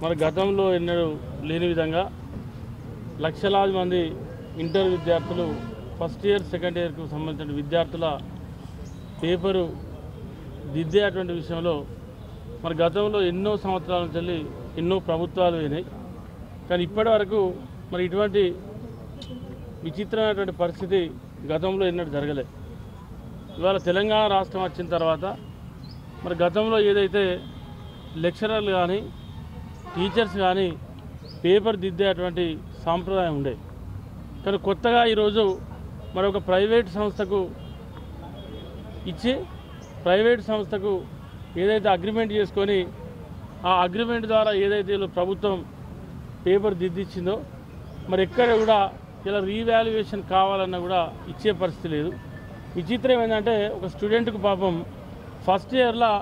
మన గతంలో ఎన్నడూ లేని విధంగా లక్షలాది మంది ఇంటర్ విద్యార్థులు ఫస్ట్ ఇయర్ సెకండ్ ఇయర్కు సంబంధించిన విద్యార్థుల పేపరు దిద్దేటువంటి విషయంలో మరి గతంలో ఎన్నో సంవత్సరాల నుంచి వెళ్ళి ఎన్నో ప్రభుత్వాలు అయినాయి కానీ ఇప్పటి వరకు మరి ఇటువంటి విచిత్రమైనటువంటి పరిస్థితి గతంలో ఎన్నడూ జరగలే ఇవాళ తెలంగాణ రాష్ట్రం వచ్చిన తర్వాత మరి గతంలో ఏదైతే లెక్చరర్లు కానీ టీచర్స్ కానీ పేపర్ దిద్దేటువంటి సాంప్రదాయం ఉండే కానీ కొత్తగా ఈరోజు మరి ఒక ప్రైవేట్ సంస్థకు ఇచ్చి ప్రైవేట్ సంస్థకు ఏదైతే అగ్రిమెంట్ చేసుకొని ఆ అగ్రిమెంట్ ద్వారా ఏదైతే వీళ్ళు ప్రభుత్వం పేపర్ దిద్దిచ్చిందో మరి ఎక్కడ కూడా ఇలా రీవాల్యుయేషన్ కావాలన్నా కూడా ఇచ్చే పరిస్థితి లేదు విచిత్రం ఏంటంటే ఒక స్టూడెంట్కు పాపం ఫస్ట్ ఇయర్లో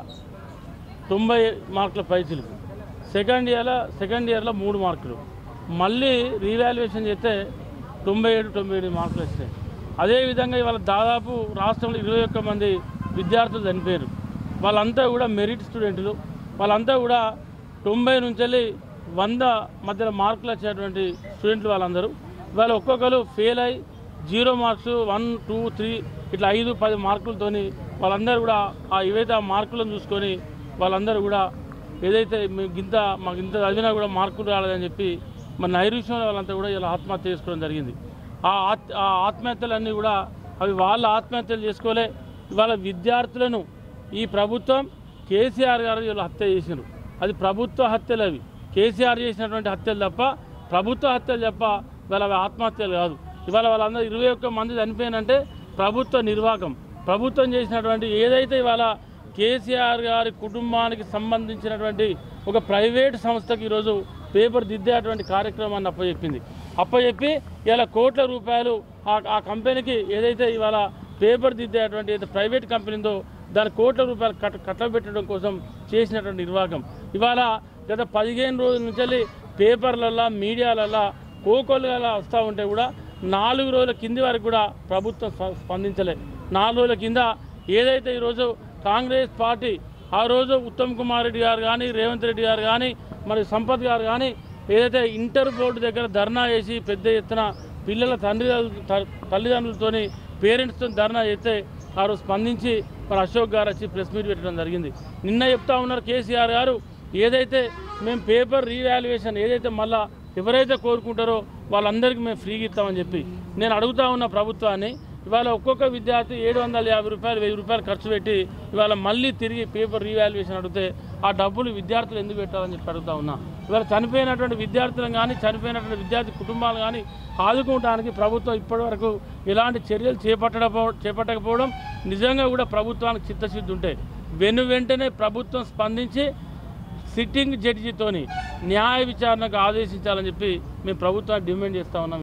తొంభై మార్కుల పైచిలుకు సెకండ్ ఇయర్లో సెకండ్ ఇయర్లో మూడు మార్కులు మళ్ళీ రీవాల్యుయేషన్ చేస్తే తొంభై ఏడు తొంభై ఏడు మార్కులు వచ్చాయి అదేవిధంగా ఇవాళ దాదాపు రాష్ట్రంలో ఇరవై ఒక్క మంది విద్యార్థులు చనిపోయారు వాళ్ళంతా కూడా మెరిట్ స్టూడెంట్లు వాళ్ళంతా కూడా తొంభై నుంచి వెళ్ళి వంద మధ్యలో మార్కులు వచ్చేటువంటి స్టూడెంట్లు వాళ్ళందరూ వాళ్ళు ఒక్కొక్కరు ఫెయిల్ అయ్యి zero marks one two three ఇట్లా ఐదు పది మార్కులతోని వాళ్ళందరూ కూడా ఆ ఏవైతే ఆ మార్కులను చూసుకొని వాళ్ళందరూ కూడా ఏదైతే మీకు ఇంత మాకు ఇంత చదివినా కూడా మార్కులు రాలేదని చెప్పి మన నైరుష్యంలో వాళ్ళంతా కూడా ఇలా ఆత్మహత్య చేసుకోవడం జరిగింది ఆ ఆత్ ఆ ఆత్మహత్యలన్నీ కూడా అవి వాళ్ళ ఆత్మహత్యలు చేసుకోలే ఇవాళ విద్యార్థులను ఈ ప్రభుత్వం కేసీఆర్ గారు వీళ్ళు హత్య చేసినారు అది ప్రభుత్వ హత్యలు అవి కేసీఆర్ చేసినటువంటి హత్యలు తప్ప ప్రభుత్వ హత్యలు తప్ప ఇవాళ అవి ఆత్మహత్యలు కాదు ఇవాళ వాళ్ళందరూ ఇరవై ఒక్క మంది చనిపోయినంటే ప్రభుత్వ నిర్వాహకం ప్రభుత్వం చేసినటువంటి ఏదైతే ఇవాళ కేసీఆర్ గారి కుటుంబానికి సంబంధించినటువంటి ఒక ప్రైవేట్ సంస్థకి ఈరోజు పేపర్ దిద్దేటువంటి కార్యక్రమాన్ని అప్పచెప్పింది అప్పచెప్పి ఇలా కోట్ల రూపాయలు ఆ ఆ కంపెనీకి ఏదైతే ఇవాళ పేపర్ దిద్దేటువంటి ఏదైతే ప్రైవేట్ కంపెనీ ఉందో దాని కోట్ల రూపాయలు కట్ట కట్టబెట్టడం కోసం చేసినటువంటి నిర్వాహకం ఇవాళ గత పదిహేను రోజుల నుంచి వెళ్ళి పేపర్లల్లో మీడియాలల్లో కోకొల్లుగా వస్తూ ఉంటే కూడా నాలుగు రోజుల కింది వరకు కూడా ప్రభుత్వం స్ప- స్పందించలే నాలుగు రోజుల కింద ఏదైతే ఈరోజు కాంగ్రెస్ పార్టీ ఆ రోజు ఉత్తమ్ కుమార్ రెడ్డి గారు కానీ రేవంత్ రెడ్డి గారు కానీ మరి సంపత్ గారు కానీ ఏదైతే ఇంటర్ బోర్డు దగ్గర ధర్నా చేసి పెద్ద ఎత్తున పిల్లల తండ్రి తల్లిదండ్రులతోని పేరెంట్స్తో ధర్నా చేస్తే ఆ రోజు స్పందించి మరి అశోక్ గారు వచ్చి ప్రెస్ మీట్ పెట్టడం జరిగింది నిన్న చెప్తా ఉన్నారు కేసీఆర్ గారు ఏదైతే మేము పేపర్ రీవాల్యుయేషన్ ఏదైతే మళ్ళా ఎవరైతే కోరుకుంటారో వాళ్ళందరికీ మేము ఫ్రీగా ఇస్తామని చెప్పి నేను అడుగుతా ఉన్న ప్రభుత్వాన్ని ఇవాళ ఒక్కొక్క విద్యార్థి ఏడు వందల యాభై రూపాయలు వెయ్యి రూపాయలు ఖర్చు పెట్టి ఇవాళ మళ్ళీ తిరిగి పేపర్ రీవాల్యుయేషన్ అడిగితే ఆ డబ్బులు విద్యార్థులు ఎందుకు పెట్టాలని చెప్పి అడుగుతా ఉన్నా ఇవాళ చనిపోయినటువంటి విద్యార్థులను కానీ చనిపోయినటువంటి విద్యార్థి కుటుంబాలు కానీ ఆదుకోవడానికి ప్రభుత్వం ఇప్పటివరకు ఎలాంటి చర్యలు చేపట్టకపో చేపట్టకపోవడం నిజంగా కూడా ప్రభుత్వానికి చిత్తశుద్ధి ఉంటే వెను వెంటనే ప్రభుత్వం స్పందించి సిట్టింగ్ జడ్జితోని న్యాయ విచారణకు ఆదేశించాలని చెప్పి మేము ప్రభుత్వాన్ని డిమాండ్ చేస్తా ఉన్నాం